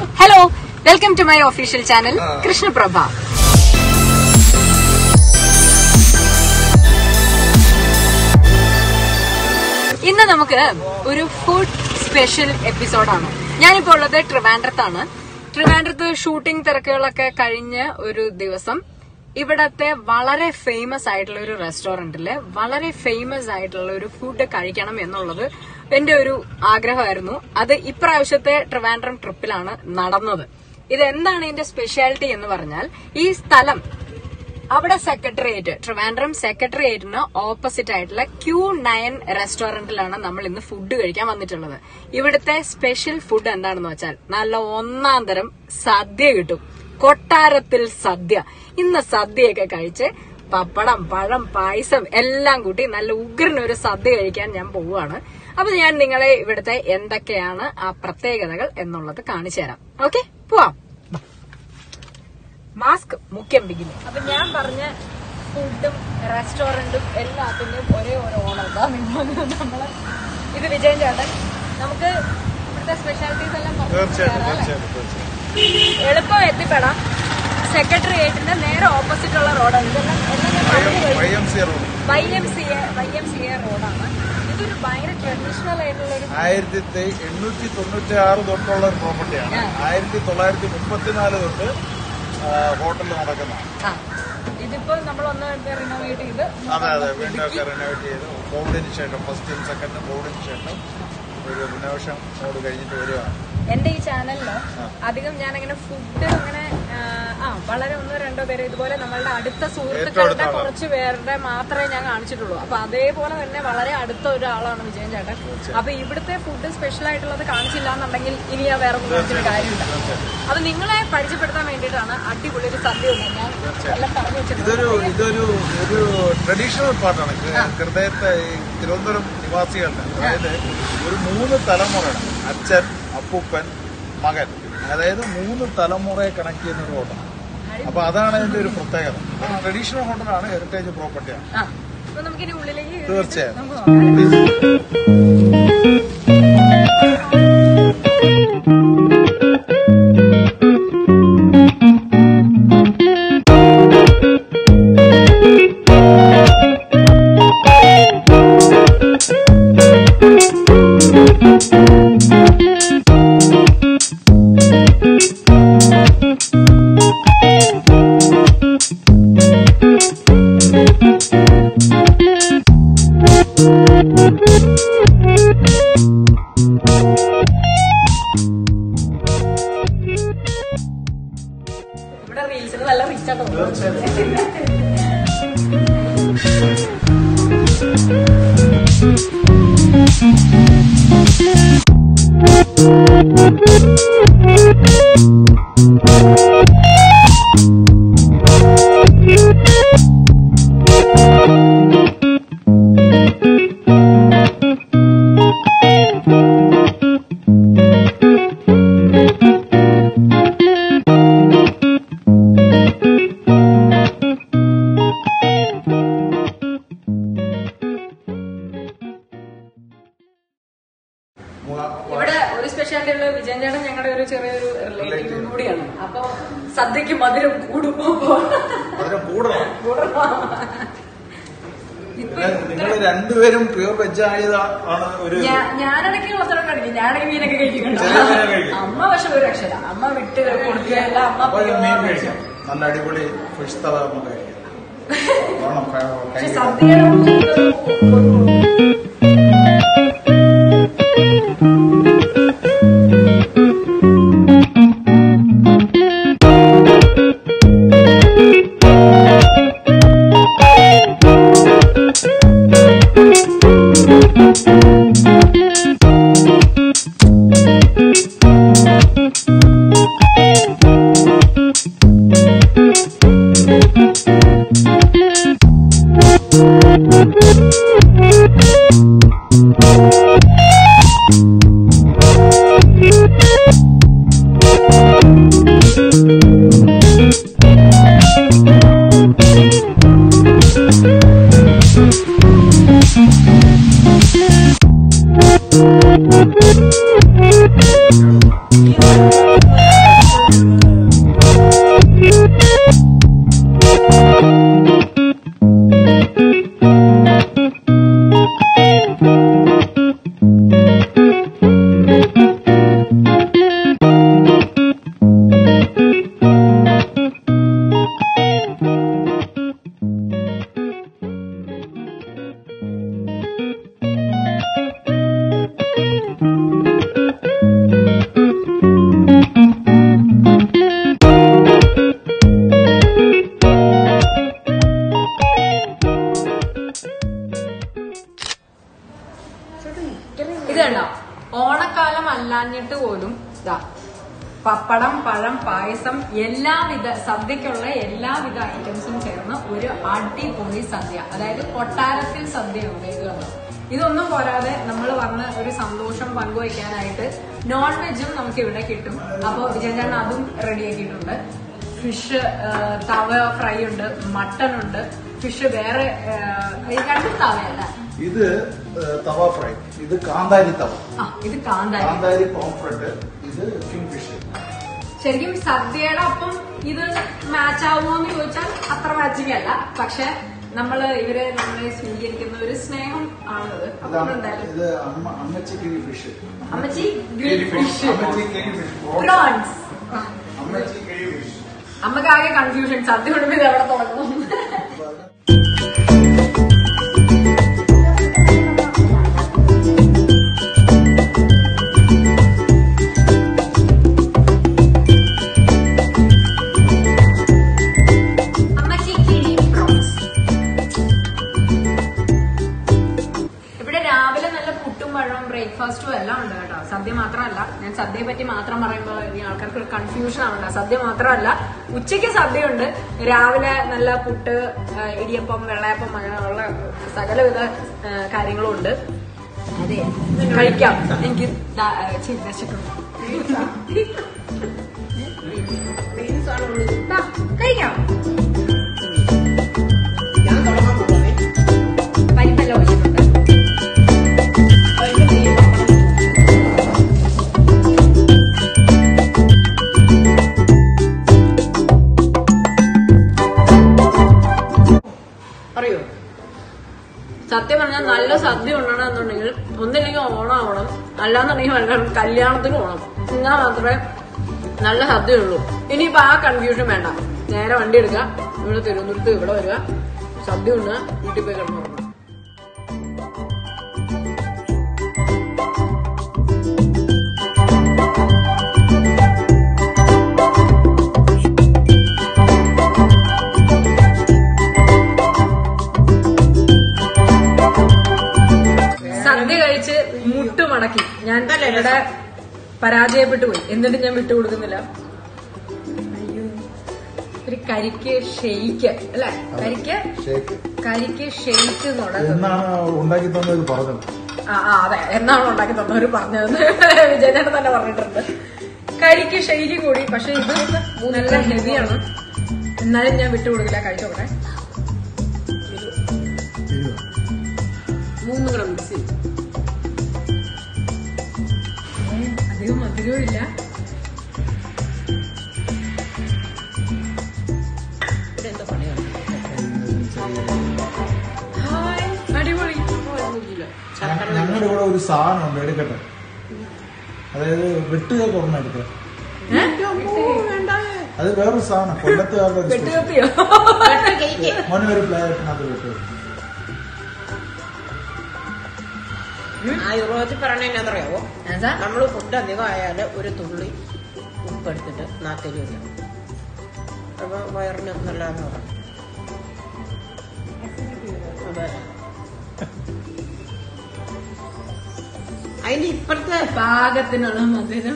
Hello welcome to my official channel Krishnaprabha ഇന്ന് നമുക്ക് ഒരു ഫുഡ് സ്പെഷ്യൽ എപ്പിസോഡാണ് ഞാനിപ്പോ ഉള്ളത് ട്രിവാൻഡ്രത്താണ് ട്രിവാൻഡ്രത്ത് ഷൂട്ടിംഗ് തിരക്കുകളൊക്കെ കഴിഞ്ഞ ഒരു ദിവസം ഇവിടത്തെ വളരെ ഫേമസ് ആയിട്ടുള്ള ഒരു റെസ്റ്റോറന്റില് വളരെ ഫേമസ് ആയിട്ടുള്ള ഒരു ഫുഡ് കഴിക്കണം എന്നുള്ളത് എന്റെ ഒരു ആഗ്രഹമായിരുന്നു അത് ഇപ്രാവശ്യത്തെ ട്രിവാൻഡ്രം ട്രിപ്പിലാണ് നടന്നത് ഇതെന്താണ് ഇതിന്റെ സ്പെഷ്യാലിറ്റി എന്ന് പറഞ്ഞാൽ ഈ സ്ഥലം അവിടെ സെക്രട്ടേറിയറ്റ് ട്രിവാൻഡ്രം സെക്രട്ടേറിയറ്റിന് ഓപ്പോസിറ്റ് ആയിട്ടുള്ള ക്യൂ നയൻ റെസ്റ്റോറന്റിലാണ് നമ്മൾ ഇന്ന് ഫുഡ് കഴിക്കാൻ വന്നിട്ടുള്ളത് ഇവിടുത്തെ സ്പെഷ്യൽ ഫുഡ് എന്താണെന്ന് വെച്ചാൽ നല്ല ഒന്നാം തരം സദ്യ കിട്ടും കൊട്ടാരത്തിൽ സദ്യ ഇന്ന് സദ്യയൊക്കെ കഴിച്ച് പപ്പടം പഴം പായസം എല്ലാം കൂട്ടി നല്ല ഉഗ്രനൊരു സദ്യ കഴിക്കാൻ ഞാൻ പോവുകയാണ് അപ്പൊ ഞാൻ നിങ്ങളെ ഇവിടുത്തെ എന്തൊക്കെയാണ് ആ പ്രത്യേകതകൾ എന്നുള്ളത് കാണിച്ചു തരാം ഓക്കെ പോവാം മാസ്ക് മുഖ്യം ബിഗിന് അപ്പൊ ഞാൻ പറഞ്ഞ ഫുഡും റെസ്റ്റോറന്റും എല്ലാത്തിന്റെയും ഒരേ ഒരു ഓണർ ഇതാ നിങ്ങൾ നമ്മള് ഇത് വിജയൻ ചേട്ടൻ നമുക്ക് ഇവിടുത്തെ സ്പെഷ്യാലിറ്റീസ് എല്ലാം പറഞ്ഞു തീർച്ചയായിട്ടും തരാം, അല്ലേ? തീർച്ചയായിട്ടും തീർച്ചയായിട്ടും എളുപ്പം എത്തിപ്പെടാം സെക്രട്ടേറിയറ്റിന്റെ നേരെ ഓപ്പോസിറ്റ് ഉള്ള റോഡാണ് ഇതെല്ലാം എല്ലാം ഞാൻ പറഞ്ഞു വൈ കഴിഞ്ഞു M C road Y M C A Y M C A റോഡാണ് ഇതൊരു ഭയങ്കര ട്രഡീഷണൽ ആയിട്ടുള്ള ഒരു ആയിരത്തി എണ്ണൂറ്റി തൊണ്ണൂറ്റി ആറ് തൊട്ടുള്ള ഒരു പ്രോപ്പർട്ടിയാണ് ആ. ആയിരത്തി തൊള്ളായിരത്തി മുപ്പത്തിനാല് തൊട്ട് ഹോട്ടൽ നടക്കുന്നതാണ് ആ ഇതിപ്പോ നമ്മൾ ഒന്ന് റിനോവേറ്റ് ചെയ്ത് അതെ അതെ വീണ്ടും ഒക്കെ റിനോവേറ്റ് ചെയ്ത് കോവിഡിന് ശേഷം ഫസ്റ്റും സെക്കൻഡും കോവിഡിന് ശേഷം ഒരു റിനോവേഷൻ മോഡ് കഴിഞ്ഞിട്ട് വരികയാണ് എന്റെ ഈ ചാനലില് അധികം ഞാൻ അങ്ങനെ ഫുഡ് അങ്ങനെ ആ, ആ വളരെ ഒന്നോ രണ്ടോ പേര് ഇതുപോലെ നമ്മളുടെ അടുത്ത സുഹൃത്തുക്കളുടെ അടുത്ത ആളാണ്. കുറച്ച് പേരുടെ മാത്രമേ ഞാൻ കാണിച്ചിട്ടുള്ളൂ അപ്പൊ അതേപോലെ തന്നെ വളരെ അടുത്ത ഒരാളാണ് വിജയൻ ചേട്ടൻ അപ്പൊ ഇവിടുത്തെ ഫുഡ് സ്പെഷ്യൽ ആയിട്ടുള്ളത് കാണിച്ചില്ല എന്നുണ്ടെങ്കിൽ ഇനി ആ വേറെ ഒന്നും കാണിച്ചിട്ട് കാര്യമില്ല അപ്പൊ നിങ്ങളെ പരിചയപ്പെടുത്താൻ വേണ്ടിയിട്ടാണ് അടിപൊളി ഒരു സദ്യ ഉണ്ട് ഞാൻ എല്ലാം പറഞ്ഞു വെച്ചിട്ടുണ്ട് ഇതൊരു ഇതൊരു ഒരു ട്രഡീഷണൽ പാർട്ടാണ് ഹൃദയത്തെ ഈ തിരുവനന്തപുരം നിവാസികളുടെ അതായത് ഒരു മൂന്ന് തലമുറയാണ് അച്ഛൻ അപ്പൂപ്പൻ മകൻ അതായത് മൂന്ന് തലമുറയെ കണക്ട് ചെയ്യുന്ന ഒരു ഹോട്ടലാണ് അപ്പൊ അതാണ് ഇതിന്റെ ഒരു പ്രത്യേകത ട്രഡീഷണൽ ഹോട്ടലാണ് ഹെറിറ്റേജ് പ്രോപ്പർട്ടിയാണ് ആ അപ്പൊ നമുക്കിനി ഉള്ളിലേക്ക് കയറിയിട്ട് തീർച്ചയായും. നമുക്ക് നോക്കാം. ഇവിടെ റീൽസിന് നല്ല റീച്ച് ആട്ടോ ഇവിടെ ഒരു സ്പെഷ്യാലിറ്റി ഉള്ള വിജയൻ ചേട്ടൻ ഞങ്ങളുടെ ഒരു ചെറിയൊരു റിലേറ്റീവ് കൂടിയാണ് അപ്പൊ സദ്യക്ക് മധുരം കൂടുമ്പോ അതിന് കൂടുതലാണ് ഇപ്പൊ നിങ്ങൾ രണ്ടുപേരും പ്യൂർ വെജ് ആയതാണ് ഒരു ഞാ- ഞാനിടയ്ക്ക് മധുരം കഴിക്കും ഞാനിടയ്ക്ക് മീനൊക്കെ കഴിക്കുന്നുണ്ട് ചില മീനൊക്കെ കഴിക്കും. അമ്മ പക്ഷെ ഒരു രക്ഷയില്ല അമ്മ വിട്ട് കൊടുക്കുകയല്ല അമ്മ അപ്പൊ ഒരു മീൻ pure കഴിക്കാം നല്ല അടിപൊളി ഫിഷ് തവ നമുക്ക് കഴിക്കാം വേണം പക്ഷെ കഴിക്കാം സദ്യയുടെ ഒരു- ആ പപ്പടം പഴം പായസം എല്ലാവിധ സദ്യക്കുള്ള എല്ലാവിധ ഐറ്റംസും ചേർന്ന് ഒരു അടിപൊളി സദ്യ അതായത് കൊട്ടാരത്തിൽ സദ്യയുണ്ട് ഇത് കണ്ടോ ഇതൊന്നും പോരാതെ നമ്മൾ വന്ന് ഒരു സന്തോഷം പങ്കുവയ്ക്കാനായിട്ട് നോൺ വെജും നമുക്ക് ഇവിടെ കിട്ടും അപ്പോൾ വിജയചാരൻ അതും റെഡിയാക്കിയിട്ടുണ്ട് ഫിഷ് തവ ഫ്രൈ ഉണ്ട് മട്ടൺ ഉണ്ട് ഫിഷ് വേറെ ആ, ഇത് രണ്ടും തവയല്ല ഇത് തവ ഫ്രൈ ഇത് കാന്താരി തവ ആ ഇത് കാന്താരി കാന്താരി പോംഫ്രട്ട് ഇത് കിങ് ഫിഷ് ശരിക്കും സദ്യയുടെ ഒപ്പം ഇത് മാച്ച് ആവുമോ എന്ന് ചോദിച്ചാൽ അത്ര മാച്ചിങ് അല്ല പക്ഷെ നമ്മള് ഇവരെ നമ്മളെ സ്വീകരിക്കുന്ന ഒരു സ്നേഹം ആണത് അപ്പൊ എന്തായാലും ഇത് അമ്മ അമ്മച്ചി കിഴി ഫിഷ് അമ്മച്ചി ഗ്രിൽ ഫിഷ് അമ്മച്ചി കിഴി ഫിഷ് പ്രോൺസ് അമ്മച്ചി കിഴി ഫിഷ് നമുക്ക് ആകെ കൺഫ്യൂഷൻ സദ്യ കൊണ്ടുപോയി ഇത് എവിടെ തുടങ്ങും അമ്മച്ചി കിഴി പ്രോൺസ് ഇവിടെ രാവിലെ നല്ല പുട്ടും പഴവും ബ്രേക്ക്ഫാസ്റ്റും എല്ലാം ഉണ്ട് കേട്ടോ സദ്യ മാത്രമല്ല ഞാൻ സദ്യയെ പറ്റി മാത്രം പറയുമ്പോൾ ഇനി ആൾക്കാർക്ക് ഒരു കൺഫ്യൂഷൻ ആവണ്ട സദ്യ മാത്രമല്ല ഉച്ചയ്ക്ക് സദ്യയുണ്ട് രാവിലെ നല്ല പുട്ട് ആ, ഇടിയപ്പം വെള്ളയപ്പം അങ്ങനെയുള്ള സകലവിധ ആ, കാര്യങ്ങളും ഉണ്ട് അതെ കഴിക്കാം എനിക്ക് ദാ- ആ, ഛി, വിശക്കുന്നു. ദാ, കഴിക്കാം ഞാൻ തുടങ്ങാൻ പോവാണേ പരിപ്പെല്ലാം ഒഴിച്ചിട്ടുണ്ട് അതിന്റെ നെയ്യ് പപ്പടം അറിയോ സത്യം പറഞ്ഞാൽ നല്ല സദ്യ ഉണ്ടണമെന്നുണ്ടെങ്കിൽ ഒന്നില്ലെങ്കിൽ ഓണം ആവണം അല്ലാന്നുണ്ടെങ്കിൽ വല്ല കല്യാണത്തിന് പോകണം എന്നാൽ മാത്രമേ നല്ല സദ്യ ഉള്ളൂ ഇനിയിപ്പോ ആ കൺഫ്യൂഷൻ വേണ്ട നേരെ വണ്ടി എടുക്കുക ഇവിടെ തിരുവനന്തപുരത്ത് ഇവിടെ വരിക സദ്യ ഉണ്ണുക വീട്ടിൽ പോയി കിടന്നു തുടങ്ങുക സദ്യ കഴിച്ച് മുട്ടുമടക്കി ഞാൻ ഇവിടെ പരാജയപ്പെട്ടു പോയി എന്നിട്ട് ഞാൻ വിട്ടുകൊടുക്കുന്നില്ല അയ്യോ ഒരു കരിക്ക് ഷെയ്ക്ക് അല്ലെ കരിക്ക് ഷേക്ക് കരിക്ക് ഷെയ്ക്ക് എന്നുള്ളത് എന്നാണ് ഉണ്ടാക്കി തന്നത് പറഞ്ഞത് ആ ആ അതെ എന്നാണ് ഉണ്ടാക്കി തന്നവര് പറഞ്ഞതെന്ന് വിജയനേട്ടൻ തന്നെ പറഞ്ഞിട്ടുണ്ട് കരിക്ക് ഷെയ്ക്ക് കൂടി പക്ഷെ ഇത് നല്ല ഹെവിയാണ് എന്നാലും ഞാൻ വിട്ടുകൊടുക്കില്ല കഴിച്ചോട്ടെ മൂന്ന് ഗ്രാം മിക്സ് ചെയ്യും അധികം മധുരവും ഇല്ല ഇവിടെ എന്തോ പണിയാണ് ഹായ് അടിപൊളി ഞങ്ങളുടെ ഇവിടെ ഒരു സാധനം ഉണ്ട് എടുക്കട്ടെ അതായത് വെട്ടുക കുറഞ്ഞ എടുക്കുക അത് വേറൊരു സാധനം കൊല്ലത്തുകാരുടെ ഒരു special. വെട്ടുകത്തിയോ കേക്ക് മോനെ ഒരു പ്ലേറ്റിനകത്ത് വെട്ടുക ആ യൂറോപ്പിൽ പറയണ എന്നാന്നറിയാവോ എന്താ നമ്മൾ ഫുഡ് അധികം ആയാൽ ഒരു തുള്ളി ഉപ്പ് എടുത്തിട്ട് നാക്കേരി വയ്ക്കാം അപ്പൊ വയറിന് നല്ലതെന്ന് പറഞ്ഞു അതെ അതിന് ഇപ്പഴത്തെ പാകത്തിനുള്ള മധുരം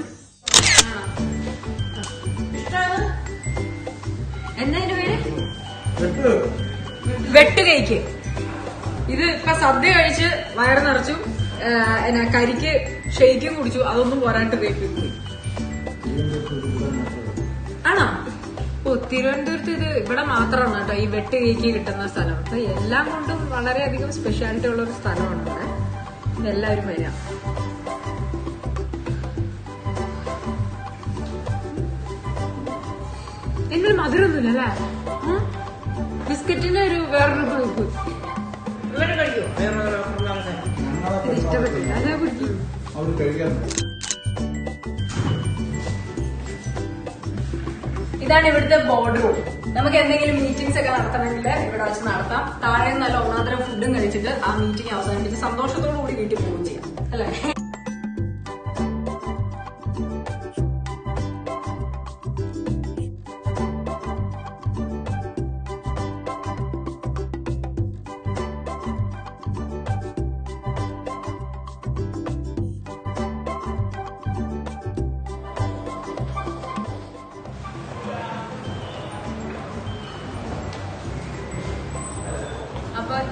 ഇഷ്ടമാണ് എന്താ അതിന്റെ പേര് വെട്ടുക വെട്ടുകൈക്ക് ഇത് ഇപ്പൊ സദ്യ കഴിച്ച് വയറ് നിറച്ചു ആ, എന്നാ കരിക്ക് ഷെയ്ക്കും കുടിച്ചു അതൊന്നും പോരാണ്ട് വേപ്പിക്കും ആണോ ഓ തിരുവനന്തപുരത്ത് ഇത് ഇവിടെ മാത്രമാണ് കേട്ടോ ഈ വെട്ട് കേക്ക് കിട്ടുന്ന സ്ഥലം അപ്പൊ എല്ലാം കൊണ്ടും വളരെയധികം സ്പെഷ്യാലിറ്റി ഉള്ള ഒരു സ്ഥലമാണ് ഇവിടെ എല്ലാവരും വരാം നിങ്ങൾ മധുരമൊന്നുമില്ല അല്ലേ ഉം? ബിസ്ക്കറ്റിന് ഒരു വേറൊരു പുളിപ്പ് ഇവര് കഴിക്കുമോ വേറെ വേറെ ആൾക്കാർ ഇത് ഇഷ്ടപ്പെട്ടില്ല അതാ കുടിക്കും അവർ കഴിക്കാൻ ഇതാണ് ഇവിടുത്തെ ബോർഡ് റൂം നമുക്ക് എന്തെങ്കിലും മീറ്റിംഗ്സ് ഒക്കെ നടത്തണമെങ്കിൽ ഇവിടെ വെച്ച് നടത്താം താഴെ നല്ല ഒന്നാന്തരം ഫുഡും കഴിച്ചിട്ട് ആ മീറ്റിംഗ് അവസാനിപ്പിച്ച് സന്തോഷത്തോടു കൂടി വീട്ടിൽ പോവുകയും ചെയ്യാം അല്ലേ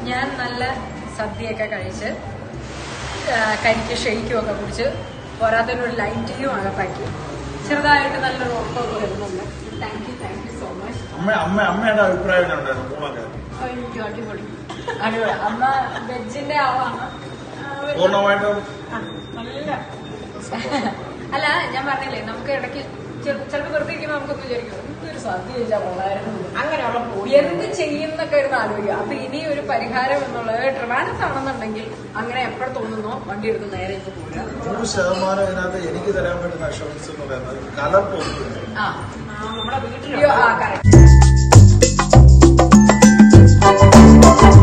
ഞാൻ നല്ല സദ്യയൊക്കെ കഴിച്ച് ആ, കരിക്ക് ഷെയ്ക്കും ഒക്കെ കുടിച്ച് പോരാത്തതിന് ഒരു ലൈം ടീയും അകത്താക്കി ചെറുതായിട്ട് നല്ലൊരു ഉറക്കമൊക്കെ വരുന്നുണ്ട് thank you thank you so much അമ്മ അമ്മ അമ്മയുടെ അഭിപ്രായം എങ്ങനെ ഉണ്ടായിരുന്നു മൂന്നാം അയ്യോ അടിപൊളി അടിപൊളി അമ്മ വെജിന്റെ ആളാണ് ആ, veg- പൂർണ്ണമായിട്ടും ആ, നല്ല അല്ല ഞാൻ പറഞ്ഞില്ലേ നമുക്ക് ഇടയ്ക്ക് ചിലപ്പോൾ വെറുതെ ഇരിക്കുമ്പോൾ നമുക്കൊന്ന് വിചാരിക്കും എന്തൊരു സദ്യ കഴിച്ചാൽ കൊള്ളായിരുന്നു അങ്ങനെയുള്ള പോയി എന്ത് ചെയ്യുന്നൊക്കെ ഇരുന്ന് ആലോചിക്കുക അപ്പൊ ഇനി ഒരു പരിഹാരം എന്നുള്ളത് ട്രിവാൻഡത്താണെന്നുണ്ടെങ്കിൽ അങ്ങനെ എപ്പോഴും തോന്നുന്നോ വണ്ടി എടുത്ത് നേരെ ഇങ്ങ് പോരുക നൂറ് ശതമാനം ഇതിനകത്ത് എനിക്ക് തരാൻ പറ്റുന്ന അഷുറൻസ് എന്ന് പറയുന്നത് കലർപ്പൊന്നും ആ നമ്മുടെ വീട്ടിൽ അയ്യോ, ആ കറക്റ്റ്